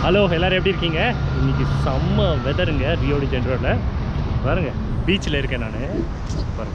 Hello எல்லாரும் எப்படி இருக்கீங்க இன்னைக்கு செம்ம வெதருங்க ரியோடி ஜென்ரோவில் பாருங்க பீச்சில் இருக்கேன் நான் பாருங்க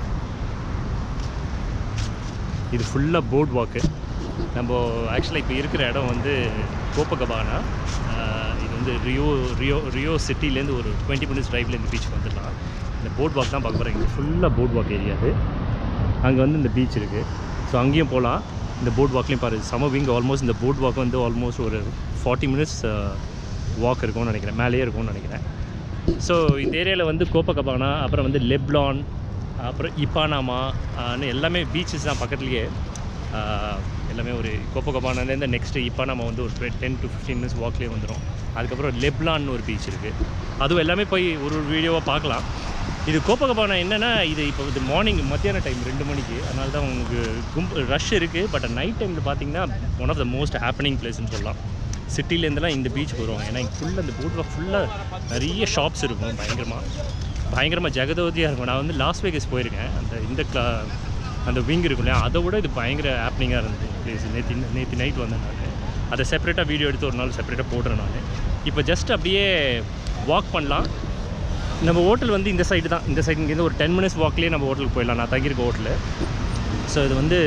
இது ஃபுல்லாக போர்ட் வாக்கு நம்ம ஆக்சுவலாக இப்போ இருக்கிற இடம் வந்து கோப்பகபானா ஆஹ் இது வந்து ரியோ ரியோ ரியோ சிட்டிலேருந்து ஒரு டுவெண்ட்டி மினிட்ஸ் ட்ரைவ்லேருந்து பீச்சுக்கு வந்துடலாம் இந்த போர்ட் வாக் தான் பார்க்க போகிறேன் இங்கே ஃபுல்லாக போர்ட் வாக் ஏரியா அது அங்கே வந்து இந்த பீச் இருக்குது ஸோ அங்கேயும் போகலாம் இந்த போர்ட் வாக்லேயும் பாரு சம விங் ஆல்மோஸ்ட் இந்த போர்ட் வாக் வந்து ஆல்மோஸ்ட் ஒரு ஃபார்ட்டி மினிட்ஸ் வாக் இருக்கும்னு நினைக்கிறேன் மேலேயே இருக்கும்னு நினைக்கிறேன் ஸோ இந்த ஏரியாவில் வந்து கோப்பகபானா அப்புறம் வந்து லெப்லான் அப்புறம் இப்பானாமா ஆன்னு எல்லாமே பீச்சஸ் தான் பக்கத்துலேயே ஆஹ் எல்லாமே ஒரு கோப்பகபானாலேருந்து நெக்ஸ்ட்டு இப்பானாமா வந்து ஒரு டென் டு ஃபிஃப்டீன் மினிட்ஸ் வாக்லேயே வந்துடும் அதுக்கப்புறம் லெப்லான்னு ஒரு பீச் இருக்குது அதுவும் எல்லாமே போய் ஒரு ஒரு வீடியோவாக பார்க்கலாம் இது கோப்பகபானா என்னென்னா இது இப்போ இது மார்னிங் மத்தியான டைம் ரெண்டு மணிக்கு அதனால தான் உங்களுக்கு கும்ப ரஷ் இருக்குது பட் நைட் டைமில் பார்த்தீங்கன்னா one of the most happening பிளேஸ்னு சொல்லலாம் சிட்டிலேருந்துலாம் இந்த பீச்சுக்கு வருவாங்க ஏன்னா இங்கே ஃபுல்லாக இந்த போட்டில் ஃபுல்லாக நிறைய ஷாப்ஸ் இருக்கும் பயங்கரமாக பயங்கரமாக ஜெகதோதியாக இருக்கும் நான் வந்து லாஸ் வேகஸ் போயிருக்கேன் அந்த இந்த கிளா அந்த விங் இருக்கும் இல்லையா அதை விட இது பயங்கர ஹேப்பனிங்காக இருந்தது பிளேஸ் நேற்று நேற்று நைட் வந்தேன் நான் அதை செப்பரேட்டாக வீடியோ எடுத்து ஒரு நாள் செப்பரேட்டாக போடுறேன் நான் இப்போ ஜஸ்ட் அப்படியே வாக் பண்ணலாம் நம்ம ஹோட்டல் வந்து இந்த சைடு தான் இந்த சைடு இங்கேருந்து ஒரு டென் மினிட்ஸ் வாக்லேயே நம்ம ஹோட்டலுக்கு போயிடலாம் நான் தங்கியிருக்க ஹோட்டலு ஸோ இது வந்து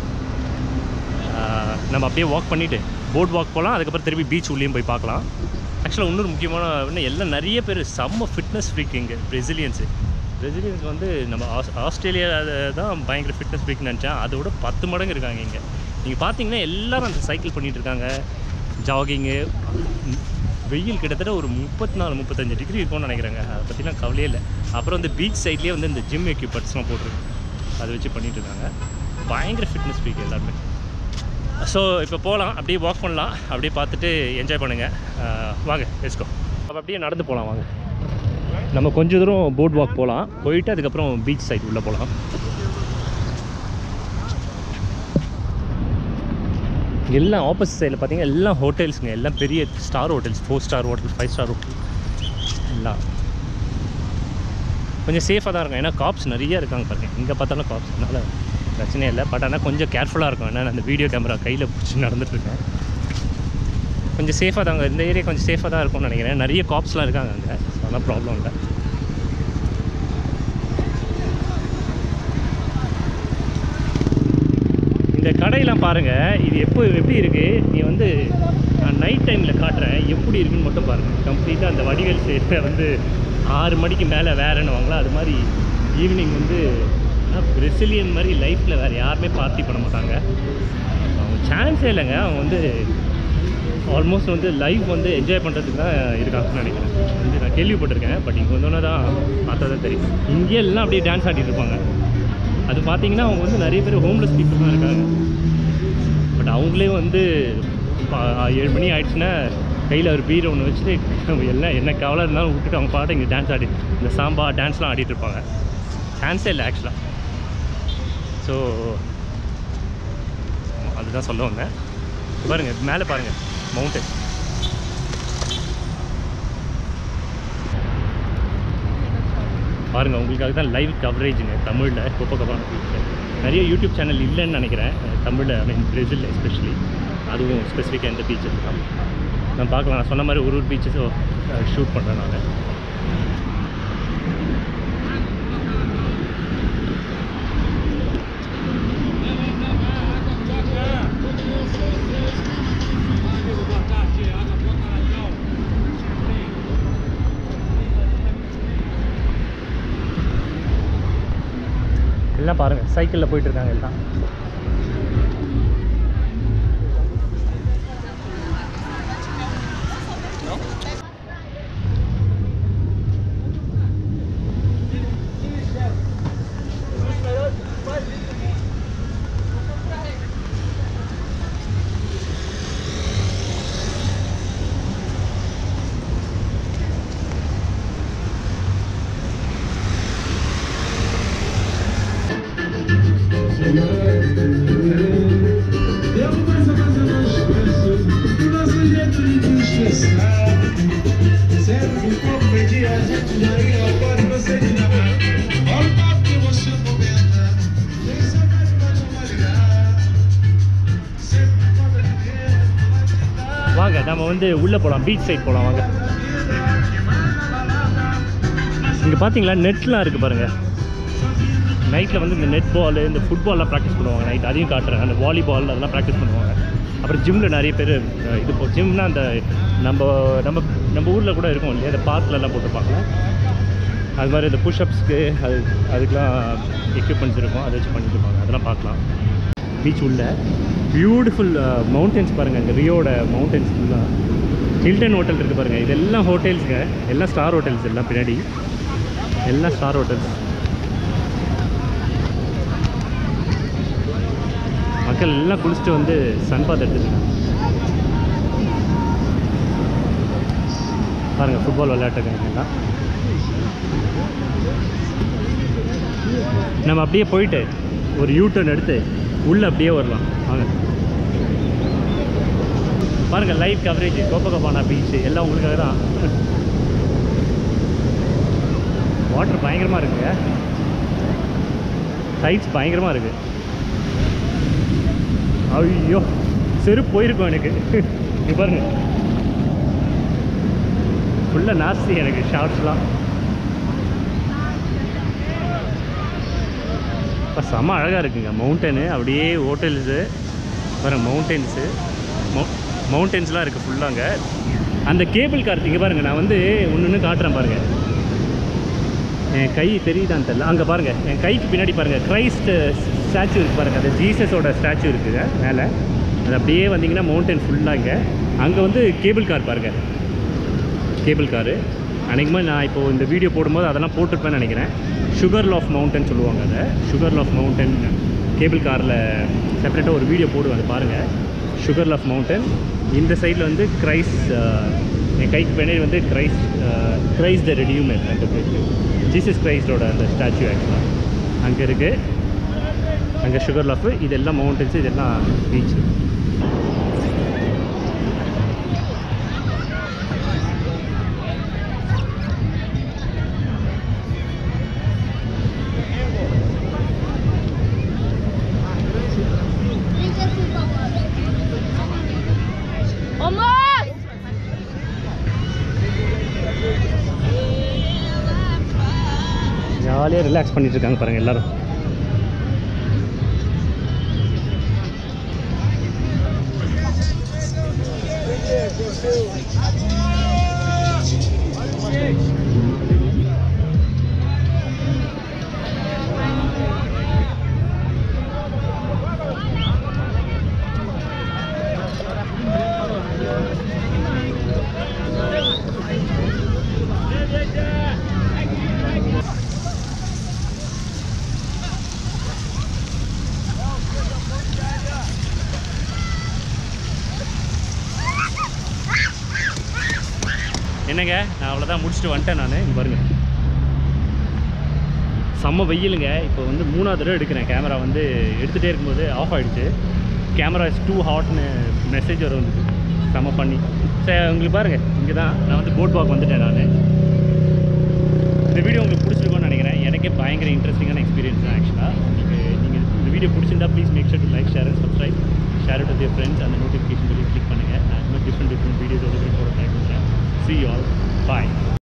ஆஹ், நம்ம அப்படியே வாக் பண்ணிவிட்டு போட் வாக் போகலாம் அதுக்கப்புறம் திருப்பி பீச் உள்ளேயும் போய் பார்க்கலாம் ஆக்சுவலாக இன்னொரு முக்கியமான இன்னும் எல்லாம் நிறைய பேர் செம்ம ஃபிட்னஸ் ஃப்ரீக் இங்கே பிரசிலியன்ஸு பிரசிலியன்ஸ் வந்து நம்ம ஆஸ் ஆஸ்திரேலியா தான் பயங்கர ஃபிட்னஸ் ஃப்ரீக்னு நினச்சேன் அதை விட பத்து மடங்கு இருக்காங்க இங்கே நீங்கள் பார்த்தீங்கன்னா எல்லாரும் அந்த சைக்கிள் பண்ணிகிட்டு இருக்காங்க ஜாகிங்கு வெயில் கிட்டத்தட்ட ஒரு முப்பத்தி நாலு முப்பத்தஞ்சு டிகிரி இருக்கும்னு நினைக்கிறேங்க அதை பற்றிலாம் கவலையே இல்லை அப்புறம் வந்து பீச் சைட்லேயே வந்து இந்த ஜிம் எக்யூப்மெண்ட்ஸ்லாம் போட்டிருக்கு அதை வச்சு பண்ணிட்டு இருக்காங்க பயங்கர ஃபிட்னஸ் ஃப்ரீக் எல்லாருமே ஸோ இப்போ போகலாம் அப்படியே வாக் பண்ணலாம் அப்படியே பார்த்துட்டு என்ஜாய் பண்ணுங்கள் வாங்க லெட்ஸ்கோ அப்போ அப்படியே நடந்து போகலாம் வாங்க நம்ம கொஞ்ச தூரம் போட் வாக் போகலாம் போயிட்டு அதுக்கப்புறம் பீச் சைடு உள்ளே போகலாம் எல்லாம் ஆப்போசிட் சைடில் பார்த்தீங்கன்னா எல்லாம் ஹோட்டல்ஸுங்க எல்லாம் பெரிய star hotels four star hotel five star hotel எல்லாம் கொஞ்சம் சேஃபாக தான் இருக்கும் ஏன்னா காப்ஸ் நிறைய இருக்காங்க பாருங்க எங்கே பார்த்தாலும் காப்ஸ் அதனால் பிரச்சனையே இல்லை பட் ஆனால் கொஞ்சம் கேர்ஃபுல்லாக இருக்கும் ஏன்னா நான் அந்த வீடியோ கேமரா கையில் பிடிச்சி நடந்துட்டுருக்கேன் கொஞ்சம் சேஃபாக தாங்க இந்த ஏரியா கொஞ்சம் சேஃபாக தான் இருக்கும்னு நினைக்கிறேன் நிறைய காப்ஸ்லாம் இருக்காங்க அங்கே ஸோ அதெல்லாம் ப்ராப்ளம் இல்லை இந்த கடையெல்லாம் பாருங்கள் இது எப்போ எப்படி இருக்குது நீ வந்து நான் நைட் டைமில் காட்டுறேன் எப்படி இருக்குன்னு மட்டும் பாருங்கள் கம்ப்ளீட்டாக அந்த வடிவேல் சைடில் வந்து ஆறு மணிக்கு மேலே வேறன்னு வாங்கலாம் அது மாதிரி ஈவினிங் வந்து பிரசிலியன் மாதிரி லைஃப்பில் வேறு யாருமே பார்ட்டி பண்ண மாட்டாங்க அவங்க சான்ஸே இல்லைங்க அவங்க வந்து ஆல்மோஸ்ட் வந்து லைஃப் வந்து என்ஜாய் பண்ணுறதுக்கு தான் இருக்காங்கன்னு நினைக்கிறேன் வந்து நான் கேள்விப்பட்டிருக்கேன் பட் இங்கே வந்தோன்னே தான் பார்த்தா தான் தெரியும் இங்கே எல்லாம் அப்படியே டான்ஸ் ஆடிட்டு இருப்பாங்க அது பார்த்தீங்கன்னா அவங்க வந்து நிறைய பேர் ஹோம்லெஸ் பீப்புள் தான் இருக்காங்க பட் அவங்களே வந்து பா- ஏழு மணி ஆயிடுச்சுன்னா கையில் ஒரு பீரை ஒன்று வச்சுட்டு அவங்க எல்லாம் என்ன கவலை இருந்தாலும் விட்டுட்டு அவங்க பாட்டு இங்கே டான்ஸ் ஆடி இந்த சாம்பா டான்ஸ்லாம் ஆடிட்டு இருப்பாங்க சான்ஸே இல்லை ஆக்சுவலாக ஸோ அதுதான் சொல்ல வந்தேன் இங்க பாருங்க மேலே பாருங்க மவுண்டன் பாருங்க உங்களுக்காக தான் லைவ் கவரேஜுங்க தமிழில் கோப்பகபான பீச்சில் நிறைய யூடியூப் சேனல் இல்லைன்னு நினைக்கிறேன் தமிழில் ஐ மீன் பிரேசில் எஸ்பெஷலி அதுவும் ஸ்பெசிஃபிக்காக எந்த பீச்சஸ் தான் நான் பார்க்கலாம் நான் சொன்ன மாதிரி ஒரு ஒரு பீச்சஸும் ஷூட் பண்ணுறேன் நான் எல்லாம் பாருங்கள் சைக்கிளில் போயிட்டு இருக்காங்க எல்லாம் Eu vou mais a fazer meus preços O nosso jeito de te estressar Sempre ficou pedir a gente já ia Agora você de namar Olha o papo que você comenta Tem saudade, pode não ligar Sempre conta de dinheiro, não vai te dar வாங்க நம்ம வந்து உள்ளே போகலாம் beach side போகலாம் வாங்க இங்கே பார்த்தீங்களா நெட்லாம் இருக்குது பாருங்கள் நைட்டில் வந்து இந்த நெட் பால் இந்த ஃபுட்பால்லாம் ப்ராக்டிஸ் பண்ணுவாங்க நைட் அதையும் காட்டுறேன் அந்த வாலிபால் அதெல்லாம் ப்ராக்டிஸ் பண்ணுவாங்க அப்புறம் ஜிம்மில் நிறைய பேர் அஹ், இது போ ஜிம்னா அந்த நம்ம நம்ம நம்ம ஊரில் கூட இருக்கும் இல்லையா அந்த பார்க்லலாம் போட்டுருப்பாங்க அது மாதிரி இந்த புஷ்அப்ஸ்க்கு அது அதுக்கெலாம் எக்யூப்மெண்ட்ஸ் இருக்கும் அதை வச்சு பண்ணிட்டு இருப்பாங்க அதெல்லாம் பார்க்கலாம் பீச் உள்ள பியூட்டிஃபுல் மவுண்டன்ஸ் பாருங்கள் இந்த ரியோட மவுண்டன்ஸ் ஃபுல்லாக ஹில்டன் ஹோட்டல் இருக்குது பாருங்கள் இதெல்லாம் ஹோட்டல்ஸுங்க எல்லாம் ஸ்டார் ஹோட்டல்ஸ் எல்லாம் பின்னாடி எல்லாம் ஸ்டார் ஹோட்டல்ஸ் மக்கள் எல்லாம் குளிச்சுட்டு வந்து சன் பாத் எடுத்துருக்காங்க பாருங்கள் ஃபுட்பால் விளையாட்டுருக்காங்க எல்லாம் நம்ம அப்படியே போயிட்டு ஒரு யூ டர்ன் எடுத்து உள்ளே அப்படியே வரலாம் வாங்க பாருங்க லைவ் கவரேஜ் கோப்பகபானா பீச் எல்லாம் உங்களுக்காக தான் வாட்டர் பயங்கரமாக இருக்குங்க டைட்ஸ் பயங்கரமாக இருக்கு ஐயோ செருப்பு போயிருக்கும் எனக்கு இங்க பாருங்க ஃபுல்லாக நாஸ்தி எனக்கு ஷார்ட்ஸ்லாம் இப்போ செம்ம அழகாக இருக்குங்க மவுண்டனு அப்படியே ஹோட்டல்ஸு பாருங்க மவுண்டன்ஸு மவுண்டன்ஸ்லாம் இருக்குது ஃபுல்லாங்க அந்த கேபிள் கார் இங்கே பாருங்கள் நான் வந்து ஒன்று ஒன்று காட்டுறேன் பாருங்கள் என் கை தெரியுதான்னு தெரியல அங்கே பாருங்கள் என் கைக்கு பின்னாடி பாருங்கள் கிரைஸ்ட் ஸ்டாச்சு இருக்குது பாருங்கள் அது ஜீசஸோட ஸ்டாச்சு இருக்குங்க மேலே அது அப்படியே வந்தீங்கன்னா மவுண்டன் ஃபுல்லாக இங்கே அங்கே வந்து கேபிள் கார் பாருங்கள் கேபிள் காரு அன்றைக்குமே நான் இப்போது இந்த வீடியோ போடும்போது அதெல்லாம் போட்டிருப்பேன்னு நினைக்கிறேன் சுகர் லாஃப் மவுண்டன் சொல்லுவாங்க அதை சுகர் லாஃப் மவுண்டன் கேபிள் காரில் செப்பரேட்டாக ஒரு வீடியோ போடுவேன் அதை பாருங்கள் சுகர் லாஃப் மவுண்டன் இந்த சைடில் வந்து கிரைஸ் என் கைக்கு பின்னாடி வந்து கிரைஸ் கிரைஸ் த ரெடியூமர் அந்த பேருக்கு ஜீசஸ் கிரைஸ்டோட அந்த ஸ்டாச்சு ஆக்சுவலாக அங்கே இருக்குது அங்கே சுகர் லாஃப் இதெல்லாம் மவுண்டன்ஸ் இதெல்லாம் பீச் Almost! ஜாலியாக ரிலாக்ஸ் பண்ணிட்டு இருக்காங்க பாருங்கள் எல்லாரும் என்னங்க நான் அவ்வளோதான் முடிச்சுட்டு வந்துட்டேன் நான் இங்க பாருங்க செம்ம வெயிலுங்க இப்போ வந்து மூணாவது தடவை எடுக்கிறேன் கேமரா வந்து எடுத்துகிட்டே இருக்கும்போது ஆஃப் ஆகிடுச்சு கேமரா இஸ் டூ ஹாட்னு மெசேஜ் வரும் வந்து செம்ம பண்ணி சரி உங்களுக்கு பாருங்கள் இங்கே தான் நான் வந்து போட் வாக் வந்துட்டேன் நான் இந்த வீடியோ உங்களுக்கு பிடிச்சிருக்கும்னு நினைக்கிறேன் எனக்கே பயங்கர இன்ட்ரெஸ்டிங்கான எக்ஸ்பீரியன்ஸ் தான் ஆக்சுவலாக நீங்கள் நீங்கள் இந்த வீடியோ பிடிச்சிருந்தா please make sure to like share and subscribe share it with friends அந்த நோட்டிஃபிகேஷன் சொல்லி கிளிக் பண்ணுங்கள் நான் இன்னும் டிஃப்ரெண்ட் டிஃப்ரெண்ட் வீடியோஸ் வந்து போட ட்ரை பண்ணுறேன் சி ஆல் பாய்